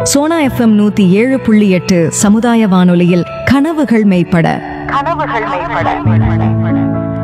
Sona FM நூத்தி ஏழு புள்ளி எட்டு சமுதாய வானொலியில் கனவுகள் மெய்ப்பட கனவுகள் மேம்பட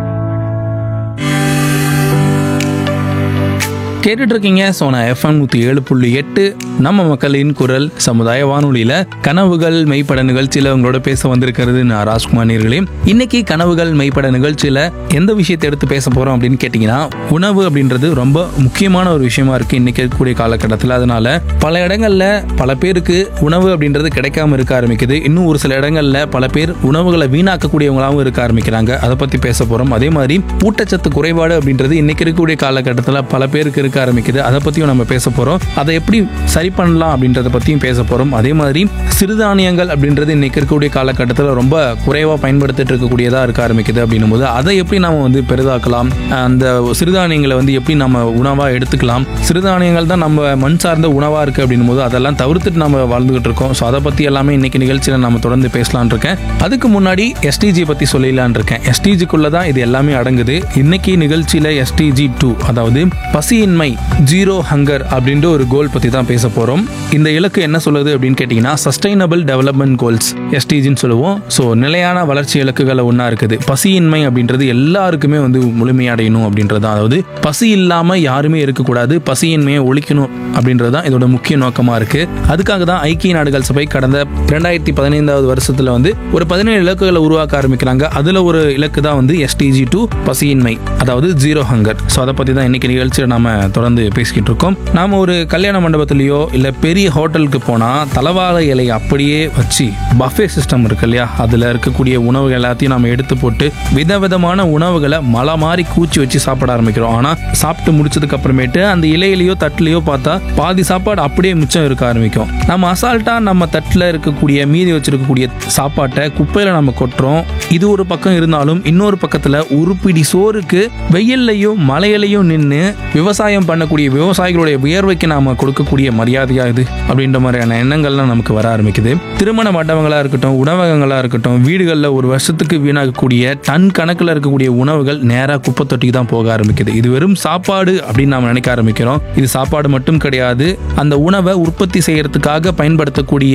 கேட்டுட்டு இருக்கீங்க சோனா எஃப்எம் நூற்றி ஏழு புள்ளி எட்டு நம்ம மக்களின் குரல் சமுதாய வானொலியில் கனவுகள் மெய்ப்பட நிகழ்ச்சியில் உங்களோட பேச வந்திருக்கிறது நான் ராஜ்குமார் நேர்களே இன்னைக்கு கனவுகள் மெய்ப்பட நிகழ்ச்சியில் எந்த விஷயத்தை எடுத்து பேச போகிறோம் அப்படின்னு கேட்டிங்கன்னா உணவு அப்படின்றது ரொம்ப முக்கியமான ஒரு விஷயமா இருக்குது இன்னைக்கு இருக்கக்கூடிய காலகட்டத்தில் அதனால பல இடங்களில் பல பேருக்கு உணவு அப்படின்றது கிடைக்காம இருக்க ஆரம்பிக்குது இன்னும் ஒரு சில இடங்களில் பல பேர் உணவுகளை வீணாக்கக்கூடியவங்களாகவும் இருக்க ஆரம்பிக்கிறாங்க அதை பற்றி பேச போகிறோம் அதே மாதிரி ஊட்டச்சத்து குறைபாடு அப்படின்றது இன்னைக்கு இருக்கக்கூடிய காலகட்டத்தில் பல பேருக்கு இருக்க ஆரம்பிக்குது அதை பற்றியும் நம்ம பேச போகிறோம் அதை எப்படி சரி பண்ணலாம் அப்படின்றத பற்றியும் பேச போகிறோம் அதே மாதிரி சிறுதானியங்கள் அப்படின்றது இன்னைக்கு இருக்கக்கூடிய காலகட்டத்தில் ரொம்ப குறைவாக பயன்படுத்திட்டு இருக்கக்கூடியதாக இருக்க ஆரம்பிக்குது அப்படின்னும் போது அதை எப்படி நாம வந்து பெரிதாக்கலாம் அந்த சிறுதானியங்களை வந்து எப்படி நம்ம உணவாக எடுத்துக்கலாம் சிறுதானியங்கள் தான் நம்ம மண் சார்ந்த உணவாக இருக்குது அப்படின்னும் போது அதெல்லாம் தவிர்த்துட்டு நம்ம வாழ்ந்துகிட்டு இருக்கோம் ஸோ அதை பற்றி எல்லாமே இன்னைக்கு நிகழ்ச்சியில் நம்ம தொடர்ந்து பேசலான் இருக்கேன் அதுக்கு முன்னாடி எஸ்டிஜி பற்றி சொல்லிடலான் இருக்கேன் எஸ்டிஜிக்குள்ளே தான் இது எல்லாமே அடங்குது இன்னைக்கு நிகழ்ச்சியில் எஸ்டிஜி டூ அதாவது பசியின்மை ஜீரோ ஹங்கர் அப்படின்ற ஒரு கோல் பற்றி தான் பேச போகிறோம் இந்த இலக்கு என்ன சொல்லுது அப்படின்னு கேட்டிங்கன்னா சஸ்டைனபிள் டெவலப்மெண்ட் கோல்ஸ் எஸ்டிஜின்னு சொல்லுவோம் ஸோ நிலையான வளர்ச்சி இலக்குகள் ஒன்றா இருக்குது பசியின்மை அப்படின்றது எல்லாருக்குமே வந்து முழுமையடையணும் அப்படின்றது தான் அதாவது பசி இல்லாமல் யாருமே இருக்கக்கூடாது பசியின்மையை ஒழிக்கணும் அப்படின்றது தான் இதோட முக்கிய நோக்கமாக இருக்குது அதுக்காக தான் ஐக்கிய நாடுகள் சபை கடந்த ரெண்டாயிரத்தி பதினைந்தாவது வருஷத்தில் வந்து ஒரு பதினேழு இலக்குகளை உருவாக்க ஆரம்பிக்கிறாங்க அதில் ஒரு இலக்கு தான் வந்து எஸ்டிஜி டூ பசியின்மை அதாவது ஜீரோ ஹங்கர் ஸோ அதை பற்றி தான் இன்னைக்கு நிகழ்ச்சியில் நாம தொடர்ந்து பேசிக்கிட்டு இருக்கோம் நாம ஒரு கல்யாண மண்டபத்திலேயோ இல்லை பெரிய ஹோட்டலுக்கு போனால் தலவாழை இலையை அப்படியே வச்சு பஃபே சிஸ்டம் இருக்கு இல்லையா அதில் இருக்கக்கூடிய உணவுகள் எல்லாத்தையும் நம்ம எடுத்து போட்டு விதவிதமான உணவுகளை மலை மாதிரி கூச்சி வச்சு சாப்பிட ஆரம்பிக்கிறோம் ஆனால் சாப்பிட்டு முடிச்சதுக்கு அப்புறமேட்டு அந்த இலையிலையோ தட்டுலையோ பார்த்தா பாதி சாப்பாடு அப்படியே மிச்சம் இருக்க ஆரம்பிக்கும் நம்ம அசால்ட்டா நம்ம தட்டில் இருக்கக்கூடிய மீதி வச்சிருக்கக்கூடிய சாப்பாட்டை குப்பையில நம்ம கொட்டுறோம் இது ஒரு பக்கம் இருந்தாலும் இன்னொரு பக்கத்துல உருப்பிடி சோறுக்கு வெயில்லையும் மலையிலையும் நின்று விவசாயம் பண்ணக்கூடிய விவசாயிகளுடைய வியர்வைக்கு நாம கொடுக்கக்கூடிய மரியாதையா இது அப்படின்ற மாதிரியான எண்ணங்கள்லாம் நமக்கு வர ஆரம்பிக்குது திருமண மண்டபங்களா இருக்கட்டும் உணவகங்களா இருக்கட்டும் வீடுகளில் ஒரு வருஷத்துக்கு வீணாகக்கூடிய டன் கணக்கில் இருக்கக்கூடிய உணவுகள் நேராக குப்பை தொட்டிக்கு தான் போக ஆரம்பிக்குது இது வெறும் சாப்பாடு அப்படின்னு நாம நினைக்க ஆரம்பிக்கிறோம் இது சாப்பாடு மட்டும் கிடையாது அந்த உணவை உற்பத்தி செய்யறதுக்காக பயன்படுத்தக்கூடிய